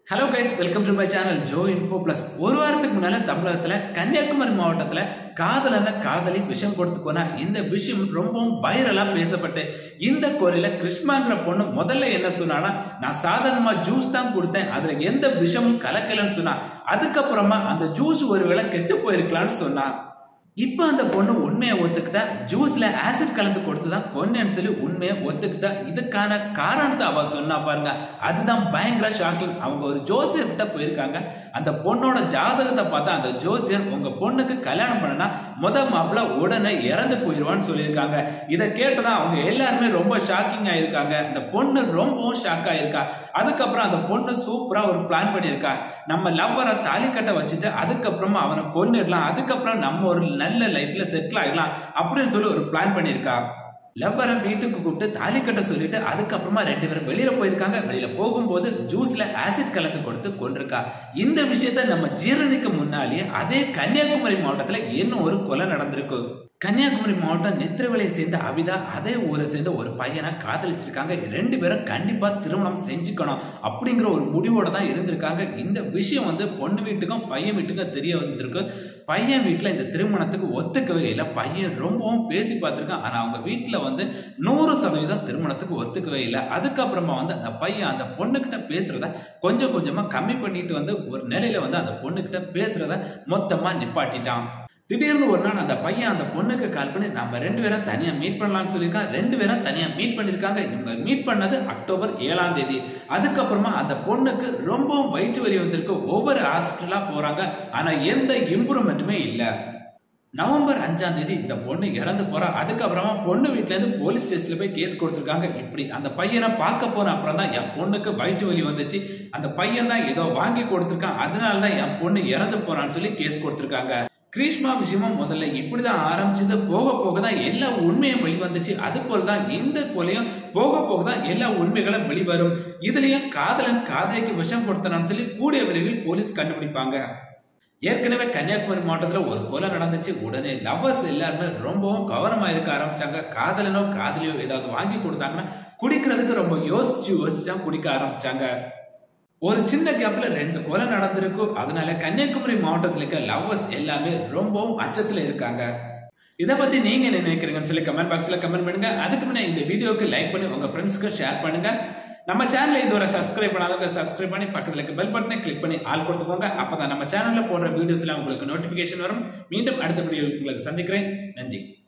hello guys welcome to my channel Jo info plus ஒரு வாரத்துக்கு முன்னால தமிழகத்துல கன்னியாகுமரி மாவட்டத்துல காதலன காதலி விஷம் கொடுத்து போனா இந்த விஷயம் ரொம்பவும் வைரலா பேசப்பட்டு இந்த கொலையில கிருஷ்மாங்கிற பொண்ணு முதல்ல என்ன சொன்னானா நான் சாதாரணமா ஜூஸ் தான் கொடுத்தேன் அதுல எந்த விஷமும் கலக்கலன்னு சொன்னா அதுக்கப்புறமா அந்த ஜூஸ் ஒருவேளை கெட்டு போயிருக்கலாம்னு சொன்னா இப்ப அந்த பொண்ணு உண்மையை ஒத்துக்கிட்டா ஜூஸ்ல ஆசிட் கலந்து கொடுத்துதான் கொன்னேன்னு சொல்லி உண்மையை ஒத்துக்கிட்டா இதுக்கான காரணத்தை அவ சொன்னா பாருங்க அதுதான் பயங்கர ஷாக்கிங் அவங்க ஒரு ஜோசியர் கிட்ட போயிருக்காங்க அந்த பொண்ணோட ஜாதகத்தை பார்த்தா அந்த ஜோசியர் உங்க பொண்ணுக்கு கல்யாணம் பண்ணனா முத மாப்பிள்ள உடனே இறந்து போயிருவான்னு சொல்லியிருக்காங்க இதை கேட்டுதான் அவங்க எல்லாருமே ரொம்ப ஷாக்கிங் ஆயிருக்காங்க அந்த பொண்ணு ரொம்பவும் ஷாக் ஆயிருக்கா அதுக்கப்புறம் அந்த பொண்ணு சூப்பரா ஒரு பிளான் பண்ணியிருக்கா நம்ம லவ்வரை தாலி கட்ட வச்சுட்டு அதுக்கப்புறமா அவனை கொன்னிடலாம் அதுக்கப்புறம் நம்ம ஒரு நல்ல லைஃப்ல செட்டில் ஆயிடலாம் அப்படின்னு சொல்லி ஒரு பிளான் பண்ணியிருக்கா லவ்வரை வீட்டுக்கு கூப்பிட்டு தாலி கட்ட சொல்லிட்டு அதுக்கப்புறமா ரெண்டு பேரும் வெளியில போயிருக்காங்க வெளியில போகும்போது ஜூஸ்ல ஆசிட் கலந்து கொடுத்து கொண்டிருக்கா இந்த விஷயத்த நம்ம ஜீரணிக்க முன்னாலேயே அதே கன்னியாகுமரி மாவட்டத்துல இன்னும் ஒரு கொலை நடந்திருக்கு கன்னியாகுமரி மாவட்டம் நெத்திரவிலையை சேர்ந்த அபிதா அதே ஊரை சேர்ந்த ஒரு பையனை காதலிச்சிருக்காங்க ரெண்டு பேரும் கண்டிப்பா திருமணம் செஞ்சுக்கணும் அப்படிங்கிற ஒரு முடிவோட தான் இருந்திருக்காங்க இந்த விஷயம் வந்து பொண்ணு வீட்டுக்கும் பையன் வீட்டுக்கும் தெரிய வந்திருக்கு பையன் வீட்டுல இந்த திருமணத்துக்கு ஒத்துக்கவே இல்லை பையன் ரொம்பவும் பேசி பார்த்திருக்கான் ஆனா அவங்க வீட்டுல வந்து நூறு சதவீதம் திருமணத்துக்கு ஒத்துக்கவே இல்லை அதுக்கப்புறமா வந்து அந்த பையன் அந்த பொண்ணுகிட்ட பேசுறத கொஞ்சம் கொஞ்சமா கம்மி பண்ணிட்டு வந்து ஒரு நிலையில வந்து அந்த பொண்ணுகிட்ட பேசுறத மொத்தமா நிப்பாட்டிட்டான் திடீர்னு ஒரு நாள் அந்த பையன் அந்த பொண்ணுக்கு கால் பண்ணி நம்ம ரெண்டு பேரும் தனியா மீட் பண்ணலாம்னு சொல்லியிருக்கான் ரெண்டு பேரும் தனியா மீட் பண்ணிருக்காங்க இவங்க மீட் பண்ணது அக்டோபர் ஏழாம் தேதி அதுக்கப்புறமா அந்த பொண்ணுக்கு ரொம்பவும் வயிற்று வலி வந்திருக்கு ஒவ்வொரு ஹாஸ்பிட்டலா போறாங்க ஆனா எந்த இம்ப்ரூவ்மெண்ட்டுமே இல்லை நவம்பர் அஞ்சாம் தேதி இந்த பொண்ணு இறந்து போறா அதுக்கப்புறமா பொண்ணு வீட்டுல இருந்து போலீஸ் ஸ்டேஷன்ல போய் கேஸ் கொடுத்துருக்காங்க இப்படி அந்த பையனை பார்க்க போன அப்புறம் தான் என் பொண்ணுக்கு வயிற்று வலி வந்துச்சு அந்த பையன் தான் ஏதோ வாங்கி கொடுத்துருக்கான் அதனால தான் என் பொண்ணு இறந்து போறான்னு சொல்லி கேஸ் கொடுத்துருக்காங்க கிரீஷ்மா விஷயமும் முதல்ல இப்படிதான் ஆரம்பிச்சது போக போக தான் எல்லா உண்மையும் வெளிவந்துச்சு அது போலதான் இந்த கொலையும் போக போக தான் எல்லா உண்மைகளும் வெளிவரும் இதுலயும் காதலன் காதலிக்கு விஷம் கொடுத்தனான்னு சொல்லி கூடிய விரைவில் போலீஸ் கண்டுபிடிப்பாங்க ஏற்கனவே கன்னியாகுமரி மாவட்டத்துல ஒரு கொலை நடந்துச்சு உடனே லவ்வர்ஸ் எல்லாருமே ரொம்பவும் கவனமா இருக்க ஆரம்பிச்சாங்க காதலனோ காதலியோ ஏதாவது வாங்கி கொடுத்தாங்கன்னா குடிக்கிறதுக்கு ரொம்ப யோசிச்சு யோசிச்சு தான் குடிக்க ஆரம்பிச்சாங்க ஒரு சின்ன கேப்ல ரெண்டு கொலை நடந்திருக்கு அதனால கன்னியாகுமரி மாவட்டத்தில் இருக்க லவ்வர்ஸ் எல்லாமே ரொம்பவும் அச்சத்துல இருக்காங்க இதை பத்தி நீங்க என்ன நினைக்கிறீங்கன்னு சொல்லி கமெண்ட் பாக்ஸ்ல கமெண்ட் பண்ணுங்க அதுக்கு முன்னாடி இந்த வீடியோக்கு லைக் பண்ணி உங்க ஃப்ரெண்ட்ஸ்க்கு ஷேர் பண்ணுங்க நம்ம சேனலை இதுவரை சப்ஸ்கிரைப் பண்ணாதவங்க சப்ஸ்கிரைப் பண்ணி பக்கத்துல இருக்க பெல் பட்டனை கிளிக் பண்ணி ஆள் கொடுத்துக்கோங்க அப்பதான் நம்ம சேனல்ல போடுற வீடியோஸ்ல உங்களுக்கு நோட்டிபிகேஷன் வரும் மீண்டும் அடுத்த வீடியோ உங்களுக்கு சந்திக்கிறேன் நன்றி